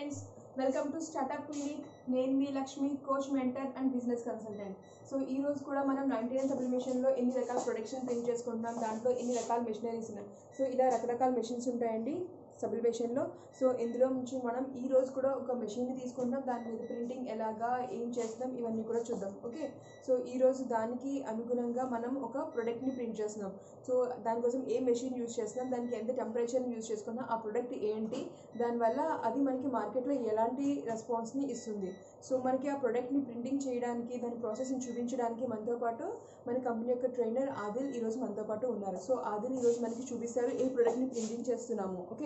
friends welcome to startup clinic నేను మీ Lakshmi coach mentor and business consultant so ఈ రోజు కూడా మనం నైన్టీ నైన్ సబ్లిమేషన్లో ఎన్ని రకాల ప్రొడక్షన్ ప్రింట్ చేసుకుంటున్నాం దాంట్లో ఎన్ని రకాల మెషినరీస్ ఉన్నాయి సో ఇలా రకరకాల మెషిన్స్ ఉంటాయండి సబ్లిమేషన్లో సో ఇందులో నుంచి మనం ఈ రోజు కూడా ఒక మెషిన్ని తీసుకుంటాం దాని మీద ప్రింటింగ్ ఎలాగా ఏం చేస్తాం ఇవన్నీ కూడా చూద్దాం ఓకే సో ఈ రోజు దానికి అనుగుణంగా మనం ఒక ప్రొడక్ట్ని ప్రింట్ చేస్తున్నాం సో దానికోసం ఏ మెషిన్ యూజ్ చేస్తున్నాం దానికి ఎంత టెంపరేచర్ని యూజ్ చేసుకున్నాం ఆ ప్రొడక్ట్ ఏంటి దానివల్ల అది మనకి మార్కెట్లో ఎలాంటి రెస్పాన్స్ని ఇస్తుంది సో మనకి ఆ ప్రోడక్ట్ని ప్రింటింగ్ చేయడానికి దాని ప్రాసెస్ని చూపించడానికి మనతో పాటు మన కంపెనీ యొక్క ట్రైనర్ ఆదిల్ ఈరోజు మనతో పాటు ఉన్నారు సో ఆదిల్ ఈరోజు మనకి చూపిస్తారు ఏ ప్రోడక్ట్ని ప్రింటింగ్ చేస్తున్నాము ఓకే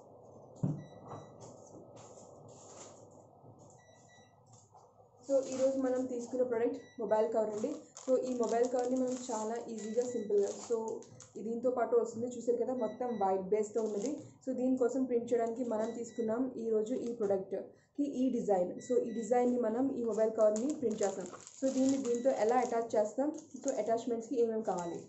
సో ఈరోజు మనం తీసుకున్న ప్రోడక్ట్ మొబైల్ కవర్ అండి సో ఈ మొబైల్ కవర్ని మనం చాలా ఈజీగా సింపుల్గా సో దీంతో పాటు వస్తుంది చూసారు కదా మొత్తం వైట్ బేస్తో ఉన్నది సో దీనికోసం ప్రింట్ చేయడానికి మనం తీసుకున్నాం ఈరోజు ఈ ప్రోడక్ట్కి ఈ డిజైన్ సో ఈ డిజైన్ని మనం ఈ మొబైల్ కవర్ని ప్రింట్ చేస్తాం సో దీన్ని దీంతో ఎలా అటాచ్ చేస్తాం సో అటాచ్మెంట్స్కి ఏమేమి కావాలి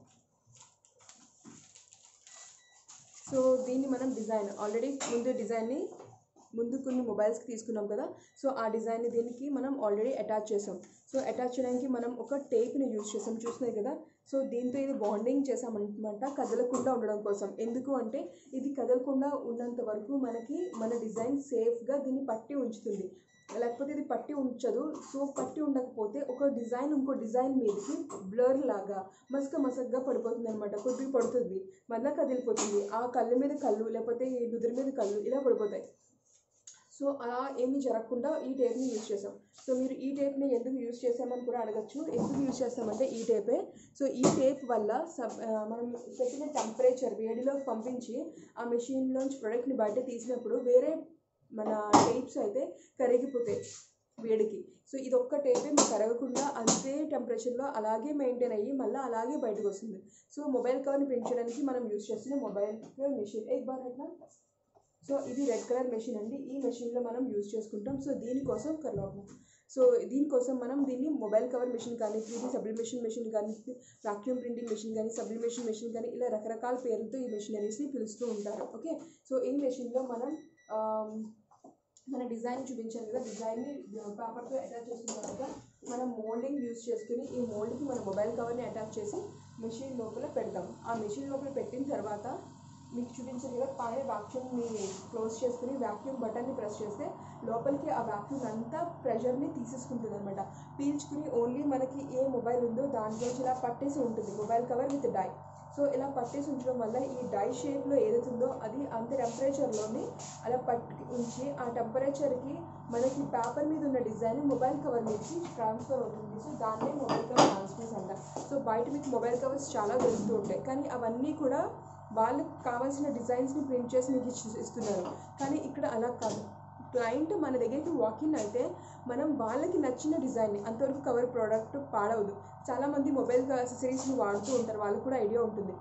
సో దీన్ని మనం డిజైన్ ఆల్రెడీ ముందు డిజైన్ని ముందు కొన్ని మొబైల్స్కి తీసుకున్నాం కదా సో ఆ డిజైన్ని దీనికి మనం ఆల్రెడీ అటాచ్ చేసాం సో అటాచ్ చేయడానికి మనం ఒక టేప్ని యూజ్ చేసాం చూస్తున్నాయి కదా సో దీంతో ఇది బాండింగ్ చేసామన్నమాట కదలకుండా ఉండడం కోసం ఎందుకు అంటే ఇది కదలకుండా ఉన్నంత వరకు మనకి మన డిజైన్ సేఫ్గా దీన్ని పట్టి ఉంచుతుంది లేకపోతే ఇది పట్టి ఉంచదు సో పట్టి ఉండకపోతే ఒక డిజైన్ ఇంకో డిజైన్ మీదకి బ్లర్ లాగా మసక మసగ్గా పడిపోతుంది అనమాట కొద్దిగా పడుతుంది మళ్ళీ కదిలిపోతుంది ఆ కళ్ళు మీద కళ్ళు లేకపోతే ఈ నుదురు మీద కళ్ళు ఇలా పడిపోతాయి సో అలా ఏమీ జరగకుండా ఈ టేప్ని యూజ్ చేసాం సో మీరు ఈ టేప్ని ఎందుకు యూజ్ చేసామని కూడా అడగచ్చు ఎందుకు యూజ్ చేస్తామంటే ఈ టేపే సో ఈ టేప్ వల్ల సబ్ ఆ, మనం పెట్టిన టెంపరేచర్ వేడిలో పంపించి ఆ మెషిన్లోంచి ప్రోడక్ట్ని బయట తీసినప్పుడు వేరే మన టేప్స్ అయితే కరిగిపోతాయి వేడికి సో ఇది ఒక్క టేపే మీకు కరగకుండా అంతే టెంపరేచర్లో అలాగే మెయింటైన్ అయ్యి మళ్ళీ అలాగే బయటకు వస్తుంది సో మొబైల్ కవర్ని ప్రింట్ చేయడానికి మనం యూజ్ చేస్తున్న మొబైల్ మెషిన్ ఎక్ బార్ అట్లా సో ఇది రెడ్ కలర్ మెషిన్ అండి ఈ మెషిన్లో మనం యూజ్ చేసుకుంటాం సో దీనికోసం కర్లాము సో దీనికోసం మనం దీన్ని మొబైల్ కవర్ మెషిన్ కానీ త్రీ డీ సబ్లిమేషన్ మెషిన్ కానీ వాక్యూమ్ ప్రింటింగ్ మెషిన్ కానీ సబ్లిమేషన్ మెషిన్ కానీ ఇలా రకరకాల పేర్లతో ఈ మెషినరీస్ని పిలుస్తూ ఉంటారు ఓకే సో ఈ మెషిన్లో మనం ఆమ్, మన డిజైన్ చూపించాను కదా డిజైన్ని పేపర్తో అటాచ్ చేసిన తర్వాత మనం మోల్డింగ్ యూజ్ చేసుకుని ఈ మోల్డ్కి మన మొబైల్ కవర్ని అటాచ్ చేసి మెషిన్ లోపల పెడతాం ఆ మెషిన్ లోపల పెట్టిన తర్వాత మీకు చూపించారు కదా పైన వాక్యూమ్ని క్లోజ్ చేసుకుని వాక్యూమ్ బటన్ని ప్రెస్ చేస్తే లోపలికి ఆ వాక్యూమ్ అంతా ప్రెషర్ని తీసేసుకుంటుంది అనమాట పీల్చుకుని ఓన్లీ మనకి ఏ మొబైల్ ఉందో దాంట్లోంచి ఇలా పట్టేసి ఉంటుంది mobile cover with die so ఇలా పట్టేసి ఉంచడం వల్ల ఈ డై షేప్లో ఏదైతుందో అది అంత టెంపరేచర్లోని అలా పట్టి ఉంచి ఆ టెంపరేచర్కి మనకి పేపర్ మీద ఉన్న డిజైన్ మొబైల్ కవర్ మీదకి ట్రాన్స్ఫర్ అవుతుంది సో దాన్నే మొబైల్ కవర్ ట్రాన్స్ఫర్స్ అంటారు సో బయట మీకు మొబైల్ కవర్స్ చాలా దొరుకుతూ ఉంటాయి కానీ అవన్నీ కూడా వాళ్ళకి కావాల్సిన డిజైన్స్ని ప్రింట్ చేసి మీకు ఇచ్చి ఇస్తున్నారు కానీ ఇక్కడ అలా కాదు క్లయింట్ మన దగ్గరికి వాకిన్ అయితే మనం వాళ్ళకి నచ్చిన డిజైన్ని అంతవరకు కవర్ ప్రోడక్ట్ పాడవదు చాలామంది మొబైల్ అసెసరీస్ని వాడుతూ ఉంటారు వాళ్ళకు కూడా ఐడియా ఉంటుంది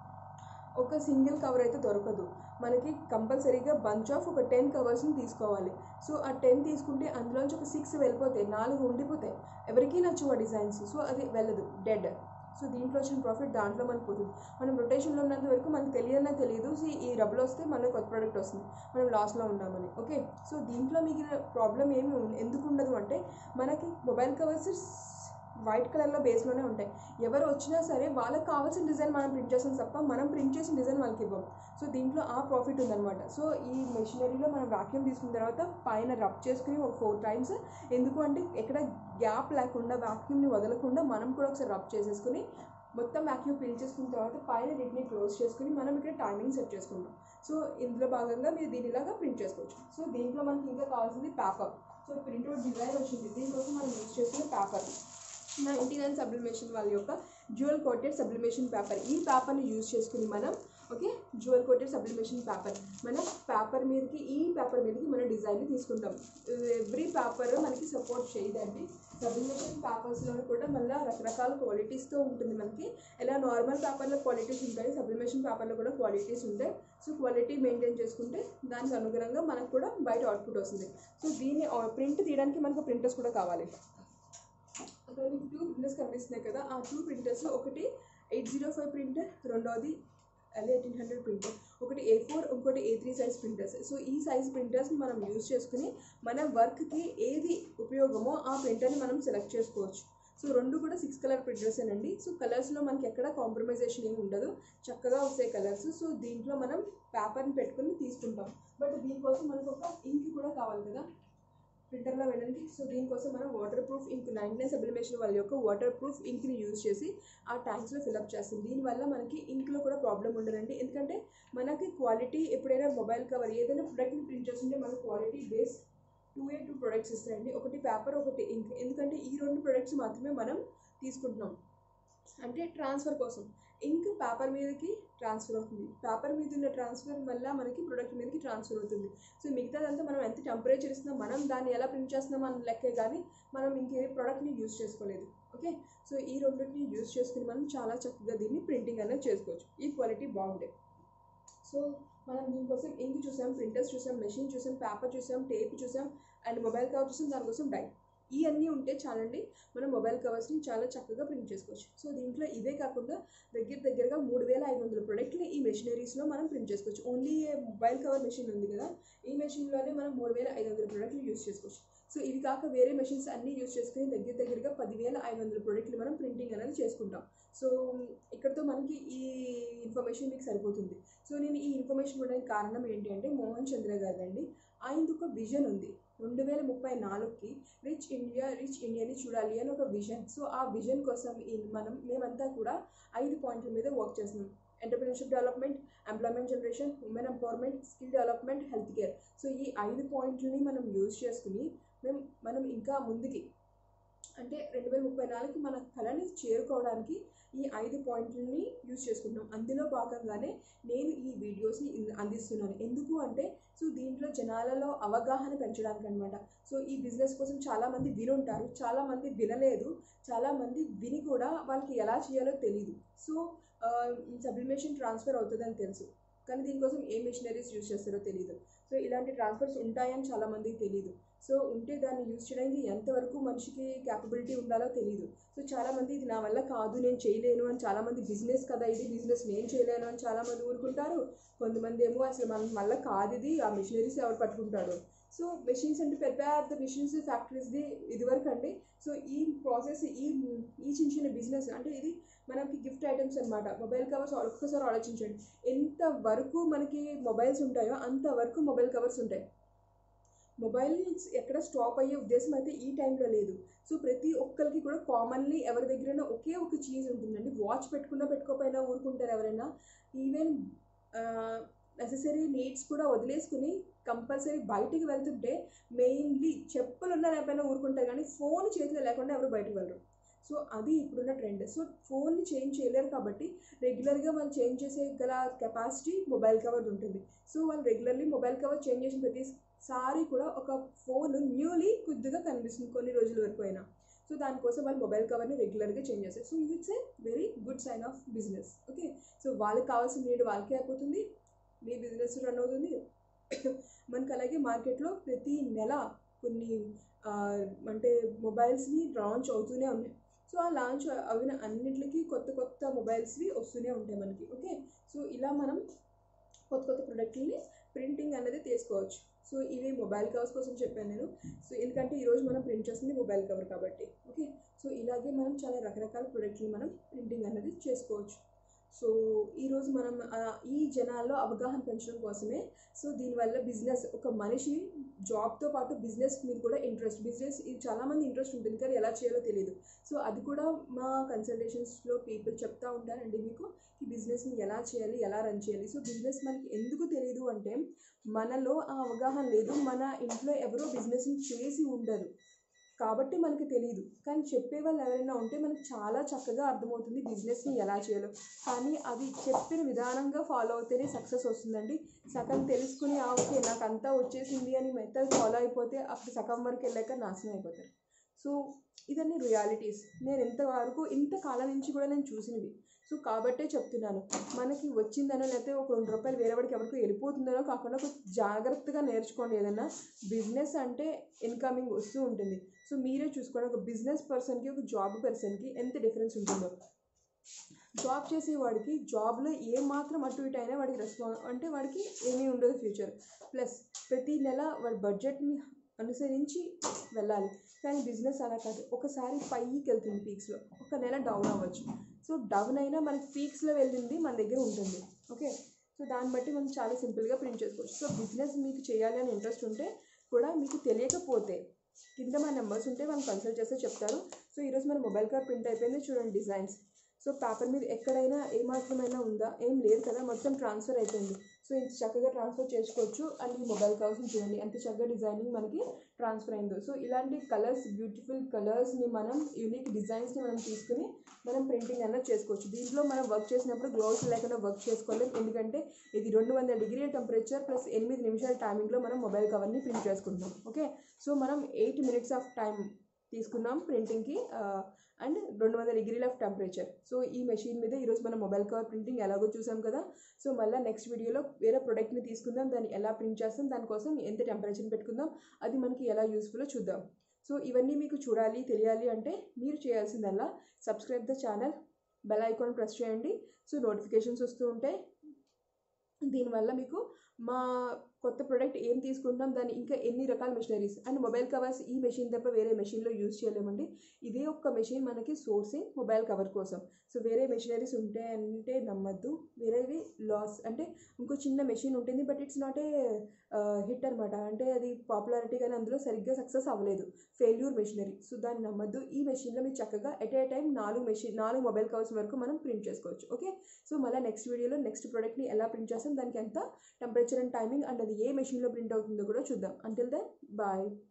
ఒక సింగిల్ కవర్ అయితే దొరకదు మనకి కంపల్సరీగా బంచ్ ఆఫ్ ఒక టెన్ కవర్స్ని తీసుకోవాలి సో ఆ టెన్ తీసుకుంటే అందులోంచి ఒక సిక్స్ వెళ్ళిపోతాయి నాలుగు ఉండిపోతాయి ఎవరికీ నచ్చు ఆ డిజైన్స్ సో అది వెళ్ళదు డెడ్ సో దీంట్లో వచ్చిన ప్రాఫిట్ దాంట్లో మనకు పోతుంది మనం రొటేషన్లో ఉన్నంత వరకు మనకు తెలియన్నా తెలియదు సో ఈ డబ్బులు వస్తే మనకు కొత్త ప్రోడక్ట్ వస్తుంది మనం లాస్లో ఉన్నామని ఓకే సో దీంట్లో మీకు ప్రాబ్లం ఏమి ఉం- ఎందుకు ఉండదు అంటే మనకి మొబైల్ కవర్స్ వైట్ కలర్లో బేస్లోనే ఉంటాయి ఎవరు వచ్చినా సరే వాళ్ళకి కావాల్సిన డిజైన్ మనం ప్రింట్ చేస్తాం తప్ప మనం ప్రింట్ చేసిన డిజైన్ వాళ్ళకి ఇవ్వం సో దీంట్లో ఆ ప్రాఫిట్ ఉందన్నమాట సో ఈ మెషినరీలో మనం వాక్యూమ్ తీసుకున్న తర్వాత పైన రబ్ చేసుకుని ఒక ఫోర్ టైమ్స్ ఎందుకు అంటే ఎక్కడ గ్యాప్ లేకుండా వాక్యూమ్ని వదలకుండా మనం కూడా ఒకసారి రబ్ చేసేసుకుని మొత్తం వాక్యూమ్ ఫిల్ చేసుకున్న తర్వాత పైన లిడ్ని క్లోజ్ చేసుకుని మనం ఇక్కడ టైమింగ్ సెట్ చేసుకుంటాం సో ఇందులో భాగంగా మీరు దీని ఇలాగా ప్రింట్ చేసుకోవచ్చు సో దీంట్లో మనకి ఇంకా కావాల్సింది పేపర్ సో ప్రింట్అవుట్ డిజైన్ వచ్చింది దీనికోసం మనం యూజ్ చేసుకునే పేపర్ నైంటీ నైన్ సబ్లిమేషన్ వాళ్ళ యొక్క జ్యువెల్ కోటెడ్ సబ్లిమేషన్ పేపర్ ఈ పేపర్ని యూజ్ చేసుకుని మనం okay jewel coated sublimation paper మన పేపర్ మీదకి ఈ పేపర్ మీదకి మన డిజైన్ని తీసుకుంటాం ఎవ్రీ పేపర్ మనకి సపోర్ట్ చేయదండి సబ్లిమేషన్ పేపర్స్లో కూడా మళ్ళీ రకరకాల క్వాలిటీస్తో ఉంటుంది మనకి ఎలా నార్మల్ పేపర్లో క్వాలిటీస్ ఉంటాయి సబ్లిమేషన్ పేపర్లో కూడా క్వాలిటీస్ ఉంటాయి సో క్వాలిటీ మెయింటైన్ చేసుకుంటే దానికి అనుగుణంగా మనకు కూడా బయట అవుట్పుట్ వస్తుంది సో దీన్ని ప్రింట్ తీయడానికి మనకు ప్రింటర్స్ కూడా కావాలి అక్కడ మీకు టూ ప్రింటర్స్ కనిపిస్తున్నాయి కదా ఆ టూ ప్రింటర్స్లో ఒకటి ఎయిట్ జీరో ఫైవ్ ప్రింటర్ రెండవది ఎల్ ఎయిటీన్ హండ్రెడ్ ప్రింటర్ ఒకటి ఏ ఫోర్ ఇంకోటి A three size printers so ఈ సైజ్ ప్రింటర్స్ని మనం యూజ్ చేసుకుని మన వర్క్కి ఏది ఉపయోగమో ఆ ప్రింటర్ని మనం సెలెక్ట్ చేసుకోవచ్చు సో రెండు కూడా సిక్స్ కలర్ ప్రింటర్సేనండి సో కలర్స్లో మనకి ఎక్కడ కాంప్రమైజేషన్ ఏమి ఉండదు చక్కగా వస్తాయి కలర్స్ సో దీంట్లో మనం పేపర్ని పెట్టుకుని తీసుకుంటాం బట్ దీనికోసం మనకు ఒక ఇంక్ కూడా కావాలి కదా ప్రింటర్లో వెళ్ళడానికి సో దీనికోసం మనం waterproof ink ninety nine sublimation వాళ్ళ యొక్క వాటర్ ప్రూఫ్ ఇంక్ని యూజ్ చేసి ఆ ట్యాంక్స్లో ఫిల్అప్ చేస్తాం దీనివల్ల మనకి ఇంక్లో కూడా ప్రాబ్లం ఉండదండి ఎందుకంటే మనకి క్వాలిటీ ఎప్పుడైనా మొబైల్ కవర్ ఏదైనా ప్రొడక్ట్ని ప్రింట్ చేస్తుంటే మనకు quality base two A two products ఇస్తాయండి ఒకటి పేపర్ ఒకటి ఇంక్ ఎందుకంటే ఈ రెండు ప్రొడక్ట్స్ మాత్రమే మనం తీసుకుంటున్నాం అంటే ట్రాన్స్ఫర్ కోసం ఇంక్ పేపర్ మీదకి ట్రాన్స్ఫర్ అవుతుంది పేపర్ మీద ఉన్న ట్రాన్స్ఫర్ మళ్ళీ మనకి ప్రొడక్ట్ మీదకి ట్రాన్స్ఫర్ అవుతుంది సో మిగతాదంతా మనం ఎంత టెంపరేచర్ ఇస్తున్నాం మనం దాన్ని ఎలా ప్రింట్ చేస్తున్నాం అన్న లెక్కే కానీ మనం ఇంకే ప్రోడక్ట్ని యూజ్ చేసుకోలేదు ఓకే సో ఈ రెండింటిని యూజ్ చేసుకుని మనం చాలా చక్కగా దీన్ని ప్రింటింగ్ అనేది చేసుకోవచ్చు ఈ క్వాలిటీ బాగుంటాయి సో మనం దీనికోసం ఇంక్ చూసాం ప్రింటర్స్ చూసాం మెషిన్ చూసాం పేపర్ చూసాం టేప్ చూసాం అండ్ మొబైల్ కవర్ చూసాం దానికోసం డై ఇవన్నీ ఉంటే చాలండి మనం మొబైల్ కవర్స్ని చాలా చక్కగా ప్రింట్ చేసుకోవచ్చు సో దీంట్లో ఇవే కాకుండా దగ్గర దగ్గరగా మూడు వేల ఐదు వందల ప్రొడక్ట్ని ఈ మెషినరీస్లో మనం ప్రింట్ చేసుకోవచ్చు ఓన్లీ మొబైల్ కవర్ మెషిన్ ఉంది కదా ఈ మెషిన్లోనే మనం మూడు వేల ఐదు వందల ప్రొడక్ట్లు యూస్ చేసుకోవచ్చు సో ఇవి కాక వేరే మెషిన్స్ అన్నీ యూస్ చేసుకుని దగ్గర దగ్గరగా పదివేల ఐదు వందల ప్రొడక్ట్లు మనం ప్రింటింగ్ అనేది చేసుకుంటాం సో ఇక్కడతో మనకి ఈ ఇన్ఫర్మేషన్ మీకు సరిపోతుంది సో నేను ఈ ఇన్ఫర్మేషన్ ఇవ్వడానికి కారణం ఏంటి అంటే మోహన్ చంద్ర గారిదండి ఆయనది ఒక విజన్ ఉంది రెండు వేల ముప్పై నాలుగుకి రిచ్ ఇండియా రిచ్ ఇండియాని చూడాలి అని ఒక విజన్ సో ఆ విజన్ కోసం ఈ మనం మేమంతా కూడా ఐదు పాయింట్ల మీద వర్క్ చేస్తున్నాం entrepreneurship development employment generation women empowerment skill development health care so ఈ ఐదు పాయింట్లని మనం యూజ్ చేసుకుని మేము మనం ఇంకా ముందుకి అంటే రెండు వేల ముప్పై నాలుగుకి మన కళని చేరుకోవడానికి ఈ ఐదు పాయింట్లని యూజ్ చేసుకుంటున్నాం అందులో భాగంగానే నేను ఈ వీడియోస్ని ఇన్- అందిస్తున్నాను ఎందుకు అంటే సో దీంట్లో జనాలలో అవగాహన పెంచడానికి అనమాట సో ఈ బిజినెస్ కోసం చాలామంది వినుంటారు చాలామంది వినలేదు చాలామంది విని కూడా వాళ్ళకి ఎలా చేయాలో తెలియదు సో సబ్లిమేషన్ ట్రాన్స్ఫర్ అవుతుందని తెలుసు కానీ దీనికోసం ఏ మిషనరీస్ యూజ్ చేస్తారో తెలియదు సో ఇలాంటి ట్రాన్స్ఫర్స్ ఉంటాయని చాలామందికి తెలియదు సో ఉంటే దాన్ని యూజ్ చేయడానికి ఎంతవరకు మనిషికి క్యాపబిలిటీ ఉండాలో తెలియదు సో చాలామంది ఇది నా వల్ల కాదు నేను చేయలేను అని చాలామంది బిజినెస్ కదా ఇది బిజినెస్ నేను చేయలేను అని చాలామంది ఊరుకుంటారు కొంతమంది ఏమో అసలు మన వల్ల కాదు ఇది ఆ మిషనరీస్ ఎవరు పట్టుకుంటాడు సో మెషిన్స్ అంటే పెద్ద పెద్ద మిషన్స్ ఫ్యాక్టరీస్ది ఇదివరకు అండి సో ఈ ప్రాసెస్ ఈ ఈ చిన్న చిన్న బిజినెస్ అంటే ఇది మనకి గిఫ్ట్ ఐటమ్స్ అనమాట మొబైల్ కవర్స్ ఒక్కసారి ఆలోచించండి ఎంత వరకు మనకి మొబైల్స్ ఉంటాయో అంతవరకు మొబైల్ కవర్స్ ఉంటాయి మొబైల్స్ ఎక్కడ స్టాప్ అయ్యే ఉద్దేశం అయితే ఈ టైంలో లేదు సో ప్రతి ఒక్కరికి కూడా కామన్లీ ఎవరి దగ్గరైనా ఒకే ఒక చీజ్ ఉంటుందండి వాచ్ పెట్టుకున్నా పెట్టుకోకపోయినా ఊరుకుంటారు ఎవరైనా ఈవెన్ నెససరీ నీడ్స్ కూడా వదిలేసుకుని కంపల్సరీ బయటికి వెళ్తుంటే మెయిన్లీ చెప్పులు ఉన్నా లేకపోయినా ఊరుకుంటారు కానీ ఫోన్ చేతిలో లేకుండా ఎవరు బయటకు వెళ్ళరు సో అది ఇప్పుడున్న ట్రెండ్ సో ఫోన్ని చేంజ్ చేయలేరు కాబట్టి రెగ్యులర్గా వాళ్ళు చేంజ్ చేసే గల కెపాసిటీ మొబైల్ కవర్ ఉంటుంది సో వాళ్ళు రెగ్యులర్లీ మొబైల్ కవర్ చేంజ్ చేసిన ప్రతిసారి కూడా ఒక ఫోన్ న్యూలీ కొద్దిగా కనిపిస్తుంది కొన్ని రోజుల వరకు అయినా సో దానికోసం వాళ్ళు మొబైల్ కవర్ని రెగ్యులర్గా చేంజ్ చేస్తారు so it's a very good sign of business okay so వాళ్ళకి కావాల్సిన నీడ్ వాళ్ళకే అయిపోతుంది మీ బిజినెస్ రన్ అవుతుంది మనకి అలాగే మార్కెట్లో ప్రతి నెల కొన్ని ఆ, అంటే మొబైల్స్ని లాంచ్ అవుతూనే ఉన్నాయి సో ఆ లాంచ్ అయిన అన్నిటికీ కొత్త కొత్త మొబైల్స్వి వస్తూనే ఉంటాయి మనకి ఓకే సో ఇలా మనం కొత్త కొత్త ప్రొడక్ట్ని ప్రింటింగ్ అనేది తీసుకోవచ్చు సో ఇవి మొబైల్ కవర్స్ కోసం చెప్పాను నేను సో ఎందుకంటే ఈరోజు మనం ప్రింట్ చేస్తుంది మొబైల్ కవర్ కాబట్టి ఓకే సో ఇలాగే మనం చాలా రకరకాల ప్రొడక్ట్ని మనం ప్రింటింగ్ అనేది చేసుకోవచ్చు సో ఈరోజు మనం ఆ, ఈ జనాల్లో అవగాహన పెంచడం కోసమే సో దీనివల్ల బిజినెస్ ఒక మనిషి జాబ్తో పాటు బిజినెస్ మీద కూడా ఇంట్రెస్ట్ బిజినెస్ ఇది చాలామంది ఇంట్రెస్ట్ ఉంటుంది కానీ ఎలా చేయాలో తెలియదు సో అది కూడా మా కన్సల్టేషన్స్లో పీపుల్ చెప్తా ఉంటారండి మీకు ఈ బిజినెస్ని ఎలా చేయాలి ఎలా రన్ చేయాలి సో బిజినెస్ మనకి ఎందుకు తెలియదు అంటే మనలో ఆ అవగాహన లేదు మన ఇంట్లో ఎవరో బిజినెస్ని చేసి ఉండరు కాబట్టి మనకి తెలియదు కానీ చెప్పే వాళ్ళు ఎవరైనా ఉంటే మనకు చాలా చక్కగా అర్థమవుతుంది బిజినెస్ని ఎలా చేయాలో కానీ అది చెప్పిన విధానంగా ఫాలో అవుతేనే సక్సెస్ వస్తుందండి సగం తెలుసుకుని ఆ ఓకే నాకు అంతా వచ్చేసింది అని మెథడ్ ఫాలో అయిపోతే అప్పుడు సగం వరకు వెళ్ళాక నాశనం అయిపోతారు సో ఇదన్నీ రియాలిటీస్ నేను ఎంతవరకు ఇంత కాలం నుంచి కూడా నేను చూసినవి సో కాబట్టే చెప్తున్నాను మనకి వచ్చిందనో లేకపోతే ఒక రెండు రూపాయలు వేరే వాడికి ఎవరికి వెళ్ళిపోతుందనో కాకుండా కొంచెం జాగ్రత్తగా నేర్చుకోండి ఏదన్నా బిజినెస్ అంటే ఇన్కమింగ్ వస్తూ ఉంటుంది సో మీరే చూసుకోండి ఒక బిజినెస్ పర్సన్కి ఒక జాబ్ పర్సన్కి ఎంత డిఫరెన్స్ ఉంటుందో జాబ్ చేసేవాడికి జాబ్లో ఏ మాత్రం అటు ఇటు అయినా వాడికి రెస్పాన్స్ అంటే వాడికి ఏమీ ఉండదు ఫ్యూచర్ ప్లస్ ప్రతి నెల వాడి బడ్జెట్ని అనుసరించి వెళ్ళాలి కానీ బిజినెస్ అలా కాదు ఒకసారి పైకి వెళ్తుంది పీక్స్లో ఒక నెల డౌన్ అవ్వచ్చు సో డౌన్ అయినా మనకి పీక్స్లో వెళ్ళింది మన దగ్గర ఉంటుంది ఓకే సో దాన్ని బట్టి మనం చాలా సింపుల్గా ప్రింట్ చేసుకోవచ్చు సో బిజినెస్ మీకు చేయాలి అని ఇంట్రెస్ట్ ఉంటే కూడా మీకు తెలియకపోతే కింద మన నెంబర్స్ ఉంటే మనం కన్సల్ట్ చేస్తే చెప్తారు సో ఈరోజు మన మొబైల్ కార్ ప్రింట్ అయిపోయింది చూడండి డిజైన్స్ సో పేపర్ మీద ఎక్కడైనా ఏ మాత్రమైనా ఉందా ఏం లేదు కదా మొత్తం ట్రాన్స్ఫర్ అయిపోయింది సో ఇది చక్కగా ట్రాన్స్ఫర్ చేసుకోవచ్చు అండ్ ఈ మొబైల్ కవర్స్ని చూడండి ఎంత చక్కగా డిజైనింగ్ మనకి ట్రాన్స్ఫర్ అయిందో సో ఇలాంటి కలర్స్ బ్యూటిఫుల్ కలర్స్ని మనం యూనిక్ డిజైన్స్ని మనం తీసుకుని మనం ప్రింటింగ్ అన్నది చేసుకోవచ్చు దీంట్లో మనం వర్క్ చేసినప్పుడు గ్లోవ్స్ లేకుండా వర్క్ చేసుకోలేం ఎందుకంటే ఇది రెండు వందల డిగ్రీల టెంపరేచర్ ప్లస్ ఎనిమిది నిమిషాల టైమింగ్లో మనం మొబైల్ కవర్ని ప్రింట్ చేసుకుంటున్నాం ఓకే సో మనం ఎయిట్ మినిట్స్ ఆఫ్ టైం తీసుకున్నాం ప్రింటింగ్కి అండ్ రెండు వందల డిగ్రీల ఆఫ్ టెంపరేచర్ సో ఈ మెషిన్ మీద ఈరోజు మనం మొబైల్ కవర్ ప్రింటింగ్ ఎలాగో చూసాం కదా సో మళ్ళీ నెక్స్ట్ వీడియోలో వేరే ప్రోడక్ట్ని తీసుకుందాం దాన్ని ఎలా ప్రింట్ చేస్తాం దానికోసం ఎంత టెంపరేచర్ పెట్టుకుందాం అది మనకి ఎలా యూస్ఫుల్లో చూద్దాం సో ఇవన్నీ మీకు చూడాలి తెలియాలి అంటే మీరు చేయాల్సిందల్లా subscribe the channel bell icon press చేయండి సో నోటిఫికేషన్స్ వస్తూ ఉంటాయి దీనివల్ల మీకు మా కొత్త ప్రోడక్ట్ ఏం తీసుకుంటాం దాన్ని ఇంకా ఎన్ని రకాల మెషినరీస్ అండ్ మొబైల్ కవర్స్ ఈ మెషిన్ తప్ప వేరే మెషిన్లో యూజ్ చేయలేమండి ఇదే ఒక్క మెషిన్ మనకి సోర్సింగ్ మొబైల్ కవర్ కోసం సో వేరే మెషినరీస్ ఉంటాయంటే నమ్మద్దు వేరేవి లాస్ అంటే ఇంకో చిన్న మెషిన్ ఉంటుంది but it's not a hit అనమాట అంటే అది పాపులారిటీ కానీ అందులో సరిగ్గా సక్సెస్ అవ్వలేదు ఫెయిల్యూర్ మెషినరీ సో దాన్ని నమ్మద్దు ఈ మెషిన్లో మీరు చక్కగా ఎట్ ఏ టైం నాలుగు మెషిన్ నాలుగు మొబైల్ కవర్స్ వరకు మనం ప్రింట్ చేసుకోవచ్చు ఓకే సో మళ్ళీ నెక్స్ట్ వీడియోలో నెక్స్ట్ ప్రోడక్ట్ని ఎలా ప్రింట్ చేస్తాం దానికి ఎంత టెంపరేచర్ అండ్ టైమింగ్ అండ్ అది ఏ మెషిన్లో ప్రింట్ అవుతుందో కూడా చూద్దాం అంటిల్ దెన్ బాయ్